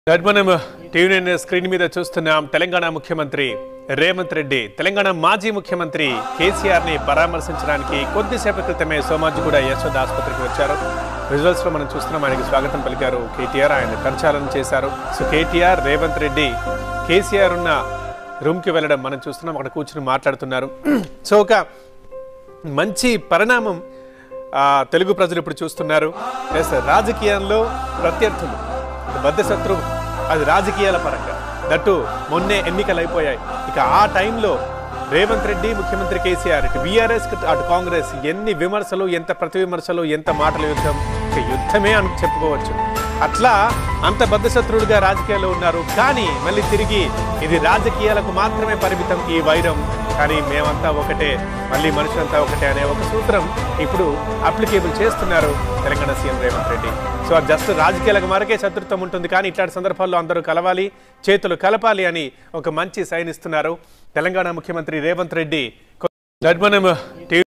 right మనం TV nine screen మీద చూస్తున్నాం తెలంగాణ ముఖ్యమంత్రి రేవంత్ రెడ్డి తెలంగాణ మాజీ ముఖ్యమంత్రి కేసీఆర్ ని పరామర్శించడానికి కొద్దిసేపటి క్రితమే సోమాజిగూడ యశోద ఆసుపత్రికి వచ్చారు విజువల్స్ లో మనం చూస్తున్నాం ఆయనకి స్వాగతం పలికారు కేటీఆర్ ఆయన కరచాలనం చేశారు సో కేటీఆర్ రేవంత్ రెడ్డి కేసీఆర్ ఉన్న రూమ్ కి వెళ్ళడం మనం చూస్తున్నాం అక్కడ కూర్చుని మాట్లాడుతున్నారు సో ఒక మంచి పరిణామం ఆ, తెలుగు ప్రజలు ఇప్పుడు చూస్తున్నారు ఎస్ రాజకీయంలో ప్రత్యర్థులు బద్ద శత్రువు అది రాజకీయాల పరంగా దట్టు మొన్నే ఎన్నికలు అయిపోయాయి ఇక ఆ టైంలో రేవంత్ రెడ్డి ముఖ్యమంత్రి కేసీఆర్ ఇటు బీఆర్ఎస్ అటు కాంగ్రెస్ ఎన్ని విమర్శలు ఎంత ప్రతి విమర్శలు ఎంత మాటల యుద్ధం ఇక యుద్ధమే అని చెప్పుకోవచ్చు అట్లా అంత బద్ధశత్రువులుగా రాజకీయాల్లో ఉన్నారు కానీ మళ్ళీ తిరిగి ఇది రాజకీయాలకు మాత్రమే పరిమితం ఈ వైరం కానీ మేమంతా ఒకటే మళ్ళీ మనుషులంతా ఒకటే అనే ఒక సూత్రం ఇప్పుడు అప్లికేబుల్ చేస్తున్నారు తెలంగాణ సీఎం రేవంత్ రెడ్డి సో అది జస్ట్ రాజకీయాలకు మరకే శత్రుత్వం ఉంటుంది కానీ ఇట్లాంటి సందర్భాల్లో అందరూ కలవాలి చేతులు కలపాలి అని ఒక మంచి సైన్ ఇస్తున్నారు తెలంగాణ ముఖ్యమంత్రి రేవంత్ రెడ్డి మనం టీవీ